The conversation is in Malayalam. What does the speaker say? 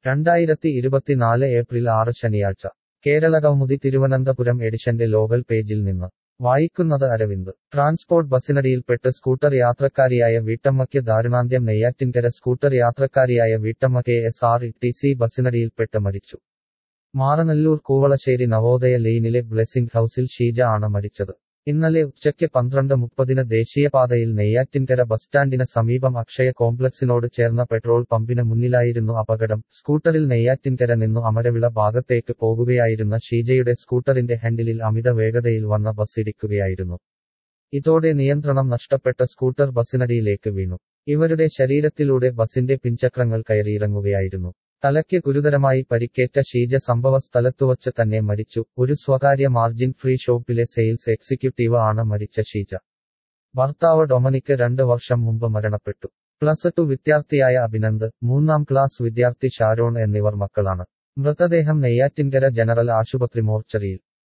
രണ്ടായിരത്തി ഇരുപത്തിനാല് ഏപ്രിൽ ആറ് ശനിയാഴ്ച കേരളകൗമുദി തിരുവനന്തപുരം എഡിഷന്റെ ലോകൽ പേജിൽ നിന്ന് വായിക്കുന്നത് അരവിന്ദ് ട്രാൻസ്പോർട്ട് ബസ്സിനടിയിൽപ്പെട്ട് സ്കൂട്ടർ യാത്രക്കാരിയായ വീട്ടമ്മയ്ക്ക് ദാരുണാന്ത്യം നെയ്യാറ്റിൻകര സ്കൂട്ടർ യാത്രക്കാരിയായ വീട്ടമ്മ K S R T C ബസ്സിനടിയിൽപ്പെട്ട് മരിച്ചു മാറനല്ലൂർ കൂവളശ്ശേരി നവോദയ ലെയിനിലെ ബ്ലെസിംഗ് ഹൌസിൽ ഷീജ ആണ് മരിച്ചത് ഇന്നലെ ഉച്ചയ്ക്ക് പന്ത്രണ്ട് മുപ്പതിന് ദേശീയപാതയിൽ നെയ്യാറ്റിൻകര ബസ് സ്റ്റാൻഡിന് സമീപം അക്ഷയ കോംപ്ലക്സിനോട് ചേർന്ന പെട്രോൾ പമ്പിന് മുന്നിലായിരുന്നു അപകടം സ്കൂട്ടറിൽ നെയ്യാറ്റിൻകര നിന്നു അമരവിള ഭാഗത്തേക്ക് പോകുകയായിരുന്ന ഷീജയുടെ സ്കൂട്ടറിന്റെ ഹാൻഡിലിൽ അമിത വേഗതയിൽ വന്ന ബസ് ഇടിക്കുകയായിരുന്നു ഇതോടെ നിയന്ത്രണം നഷ്ടപ്പെട്ട സ്കൂട്ടർ ബസ്സിനടിയിലേക്ക് വീണു ഇവരുടെ ശരീരത്തിലൂടെ ബസിന്റെ പിൻചക്രങ്ങൾ കയറിയിറങ്ങുകയായിരുന്നു തലയ്ക്ക് ഗുരുതരമായി പരിക്കേറ്റ ഷീജ സംഭവ സ്ഥലത്തുവച്ച് തന്നെ മരിച്ചു ഒരു സ്വകാര്യ മാർജിൻ ഫ്രീ ഷോപ്പിലെ സെയിൽസ് എക്സിക്യൂട്ടീവ് ആണ് മരിച്ച ഷീജ ഭർത്താവ് ഡൊമനിക്ക് രണ്ട് വർഷം മുമ്പ് മരണപ്പെട്ടു പ്ലസ് ടു വിദ്യാർത്ഥിയായ അഭിനന്ദ് മൂന്നാം ക്ലാസ് വിദ്യാർത്ഥി ഷാരോൺ എന്നിവർ മക്കളാണ് മൃതദേഹം നെയ്യാറ്റിൻകര ജനറൽ ആശുപത്രി മോർച്ചറിയിൽ